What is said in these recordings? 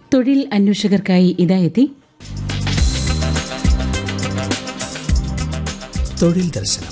തൊഴിൽ അന്വേഷകർക്കായി ഇതാ എത്തി തൊഴിൽ ദർശനം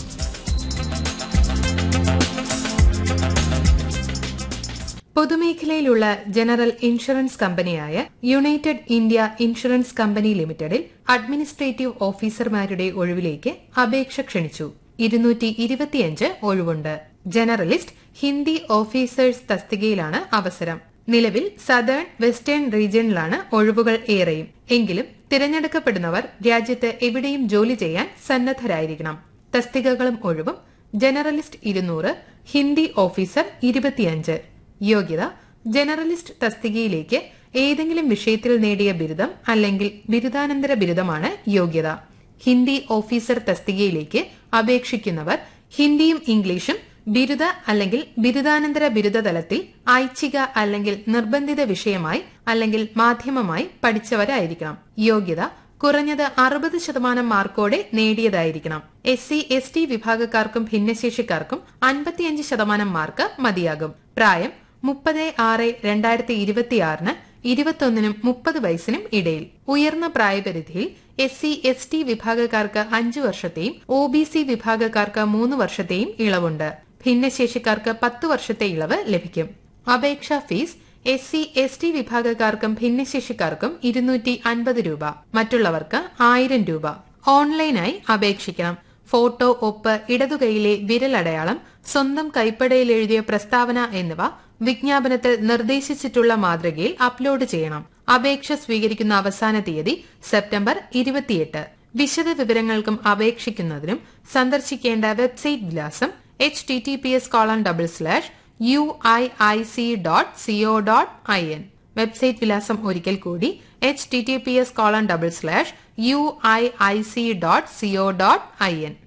പൊതുമേഖലയിലുള്ള ജനറൽ ഇൻഷുറൻസ് കമ്പനിയായ യുണൈറ്റഡ് ഇന്ത്യ ഇൻഷുറൻസ് കമ്പനി ലിമിറ്റഡിൽ അഡ്മിനിസ്ട്രേറ്റീവ് ഓഫീസർമാരുടെ ഒഴിവിലേക്ക് അപേക്ഷ ക്ഷണിച്ചു ഇരുന്നൂറ്റി ഇരുപത്തിയഞ്ച് ഒഴിവുണ്ട് ജനറലിസ്റ്റ് ഹിന്ദി ഓഫീസേഴ്സ് തസ്തികയിലാണ് അവസരം നിലവിൽ സദേൺ വെസ്റ്റേൺ റീജിയനിലാണ് ഒഴിവുകൾ ഏറെയും എങ്കിലും തിരഞ്ഞെടുക്കപ്പെടുന്നവർ രാജ്യത്ത് എവിടെയും ജോലി ചെയ്യാൻ സന്നദ്ധരായിരിക്കണം തസ്തികകളും ഒഴിവും ജനറലിസ്റ്റ് ഇരുന്നൂറ് ഹിന്ദി ഓഫീസർ ഇരുപത്തിയഞ്ച് യോഗ്യത ജനറലിസ്റ്റ് തസ്തികയിലേക്ക് ഏതെങ്കിലും വിഷയത്തിൽ നേടിയ ബിരുദം അല്ലെങ്കിൽ ബിരുദാനന്തര ബിരുദമാണ് യോഗ്യത ഹിന്ദി ഓഫീസർ തസ്തികയിലേക്ക് അപേക്ഷിക്കുന്നവർ ഹിന്ദിയും ഇംഗ്ലീഷും ബിരുദ അല്ലെങ്കിൽ ബിരുദാനന്തര ബിരുദ തലത്തിൽ ഐച്ഛിക അല്ലെങ്കിൽ നിർബന്ധിത വിഷയമായി അല്ലെങ്കിൽ മാധ്യമമായി പഠിച്ചവരായിരിക്കണം യോഗ്യത കുറഞ്ഞത് അറുപത് ശതമാനം മാർക്കോടെ നേടിയതായിരിക്കണം എസ് സി എസ് ടി വിഭാഗക്കാർക്കും ഭിന്നശേഷിക്കാർക്കും അൻപത്തിയഞ്ച് ശതമാനം മാർക്ക് മതിയാകും പ്രായം മുപ്പത് ആറ് രണ്ടായിരത്തി ഇരുപത്തിയാറിന് ഇരുപത്തൊന്നിനും മുപ്പത് വയസ്സിനും ഇടയിൽ ഉയർന്ന പ്രായപരിധിയിൽ എസ് സി എസ് ടി വിഭാഗക്കാർക്ക് അഞ്ചു വർഷത്തെയും ഒ ബി സി വിഭാഗക്കാർക്ക് മൂന്ന് വർഷത്തെയും ഇളവുണ്ട് ഭിന്നശേഷിക്കാർക്ക് പത്ത് വർഷത്തെ ഇളവ് ലഭിക്കും അപേക്ഷാ fee S C S T വിഭാഗക്കാർക്കും ഭിന്നശേഷിക്കാർക്കും ഇരുന്നൂറ്റി അൻപത് രൂപ മറ്റുള്ളവർക്ക് ആയിരം രൂപ ഓൺലൈനായി അപേക്ഷിക്കണം ഫോട്ടോ ഒപ്പ് ഇടതുകൈയിലെ വിരലടയാളം സ്വന്തം കൈപ്പടയിൽ എഴുതിയ പ്രസ്താവന എന്നിവ വിജ്ഞാപനത്തിൽ നിർദ്ദേശിച്ചിട്ടുള്ള മാതൃകയിൽ അപ്ലോഡ് ചെയ്യണം അപേക്ഷ സ്വീകരിക്കുന്ന അവസാന തീയതി സെപ്റ്റംബർ ഇരുപത്തിയെട്ട് വിശദ വിവരങ്ങൾക്കും അപേക്ഷിക്കുന്നതിനും സന്ദർശിക്കേണ്ട വെബ്സൈറ്റ് വിലാസം H T T P S colon double slash U I I C dot co dot I N website വിലാസം ഒരിക്കൽ കൂടി H T T P S colon double slash U I I C dot co dot I N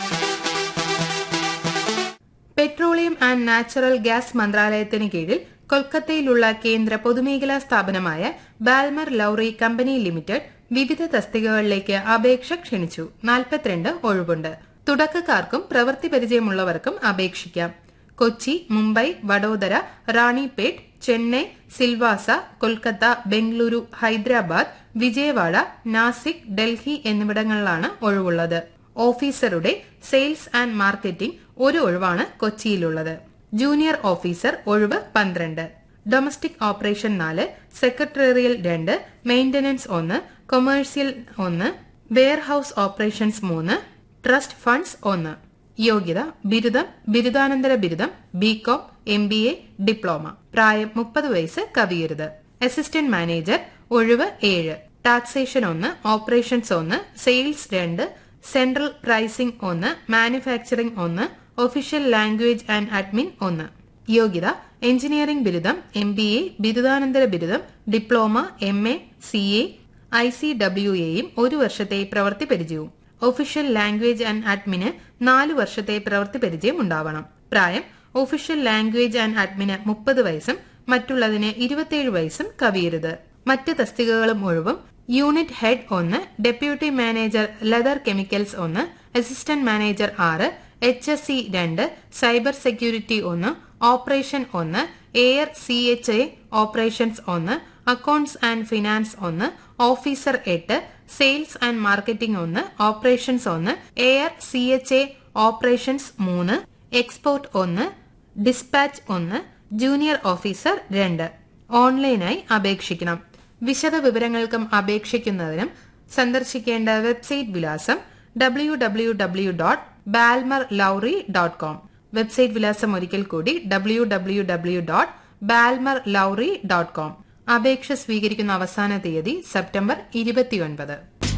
petroleum and natural gas മന്ത്രാലയത്തിന് കീഴിൽ കൊൽക്കത്തയിലുള്ള കേന്ദ്ര പൊതുമേഖലാ സ്ഥാപനമായ Ballmer Lawrie company limited വിവിധ തസ്തികകളിലേക്ക് അപേക്ഷ ക്ഷണിച്ചു നാൽപ്പത്തിരണ്ട് ഒഴിവുണ്ട് തുടക്കക്കാർക്കും പ്രവൃത്തി പരിചയമുള്ളവർക്കും അപേക്ഷിക്കാം കൊച്ചി മുംബൈ വഡോദര റാണിപേട്ട് ചെന്നൈ സിൽവാസ കൊൽക്കത്ത ബംഗളൂരു ഹൈദരാബാദ് വിജയവാഡ നാസിക് ഡൽഹി എന്നിവിടങ്ങളിലാണ് ഒഴിവുള്ളത് ഓഫീസറുടെ സെയിൽസ് ആൻഡ് മാർക്കറ്റിംഗ് ഒരു ഒഴിവാണ് കൊച്ചിയിലുള്ളത് ജൂനിയർ ഓഫീസർ ഒഴിവ് പന്ത്രണ്ട് ഡൊമസ്റ്റിക് ഓപ്പറേഷൻ നാല് സെക്രട്ടേറിയൽ രണ്ട് മെയിന്റനൻസ് ഒന്ന് കൊമേഴ്സ്യൽ ഒന്ന് വെയർഹൌസ് ഓപ്പറേഷൻസ് മൂന്ന് ട്രസ്റ്റ് ഫണ്ട്സ് ഒന്ന് യോഗ്യത ബിരുദം ബിരുദാനന്തര ബിരുദം B Com M B A diploma പ്രായം മുപ്പത് വയസ്സ് കവിയരുത് അസിസ്റ്റന്റ് മാനേജർ ഒഴിവ് ഏഴ് ടാക്സേഷൻ ഒന്ന് ഓപ്പറേഷൻസ് ഒന്ന് സെയിൽസ് രണ്ട് സെൻട്രൽ പ്രൈസിംഗ് ഒന്ന് മാനുഫാക്ചറിംഗ് ഒന്ന് ഒഫീഷ്യൽ ലാംഗ്വേജ് ആൻഡ് അഡ്മിൻ ഒന്ന് യോഗ്യത എഞ്ചിനീയറിംഗ് ബിരുദം എം ബി എ ബിരുദാനന്തര ബിരുദം diploma M A C A I C W എയും ഒരു വർഷത്തെ പ്രവൃത്തി പരിചയവും ഒഫീഷ്യൽ ലാംഗ്വേജ് ആൻഡ് അഡ്മിന് നാല് വർഷത്തെ പ്രവൃത്തി പരിചയം ഉണ്ടാവണം പ്രായം ഒഫീഷ്യൽ ലാംഗ്വേജ് ആൻഡ് അഡ്മിന് മുപ്പത് വയസ്സും മറ്റുള്ളതിന് ഇരുപത്തിയേഴ് വയസ്സും കവിയരുത് മറ്റ് തസ്തികകളും ഒഴിവും യൂണിറ്റ് ഹെഡ് ഒന്ന് ഡെപ്യൂട്ടി മാനേജർ ലെതർ കെമിക്കൽസ് ഒന്ന് അസിസ്റ്റന്റ് മാനേജർ ആറ് എച്ച് എസ് സി രണ്ട് സൈബർ സെക്യൂരിറ്റി ഒന്ന് ഓപ്പറേഷൻ ഒന്ന് air C H A operations ഒന്ന് അക്കൌണ്ട്സ് ആൻഡ് ഫിനാൻസ് ഒന്ന് ഓഫീസർ എട്ട് സെയിൽസ് ആൻഡ് മാർക്കറ്റിംഗ് ഒന്ന് ഓപ്പറേഷൻസ് ഒന്ന് air C H A operations മൂന്ന് എക്സ്പോർട്ട് ഒന്ന് ഡിസ്പാച്ച് ഒന്ന് ജൂനിയർ ഓഫീസർ രണ്ട് ഓൺലൈനായി അപേക്ഷിക്കണം വിശദ വിവരങ്ങൾക്കും അപേക്ഷിക്കുന്നതിനും സന്ദർശിക്കേണ്ട വെബ്സൈറ്റ് വിലാസം W W W dot Balmer Lawrie dot com website വിലാസം ഒരിക്കൽ കൂടി W W W dot Balmer Lawrie dot com അപേക്ഷ സ്വീകരിക്കുന്ന അവസാന തീയതി സെപ്റ്റംബർ ഇരുപത്തിയൊൻപത്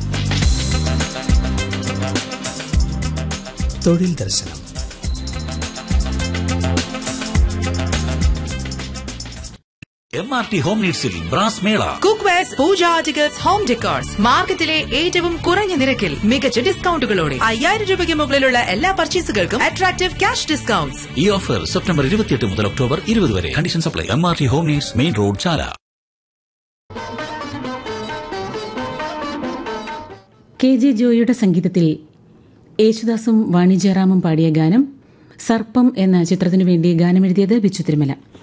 തൊഴിൽ ദർശനം എം ആർ ടി ഹോം നീഡ്സിൽ brass mela cookwares puja articles home decors മാർക്കറ്റിലെ ഏറ്റവും കുറഞ്ഞ നിരക്കിൽ മികച്ച ഡിസ്കൗണ്ടുകളോടെ അയ്യായിരം രൂപയ്ക്ക് മുകളിലുള്ള എല്ലാ പർച്ചേസുകൾക്കും അട്രാക്റ്റീവ് ക്യാഷ് ഡിസ്കൗണ്ട്സ് ഈ ഓഫർ സെപ്റ്റംബർ ഇരുപത്തിയെട്ട് മുതൽ ഒക്ടോബർ ഇരുപത് വരെ condition supply M R T home needs main road Chala K J ജോയിയുടെ സംഗീതത്തിൽ യേശുദാസും വാണിജ്യറാമും പാടിയ ഗാനം സർപ്പം എന്ന ചിത്രത്തിനു വേണ്ടി ഗാനമെഴുതിയത് ബിച്ചു തിരുമല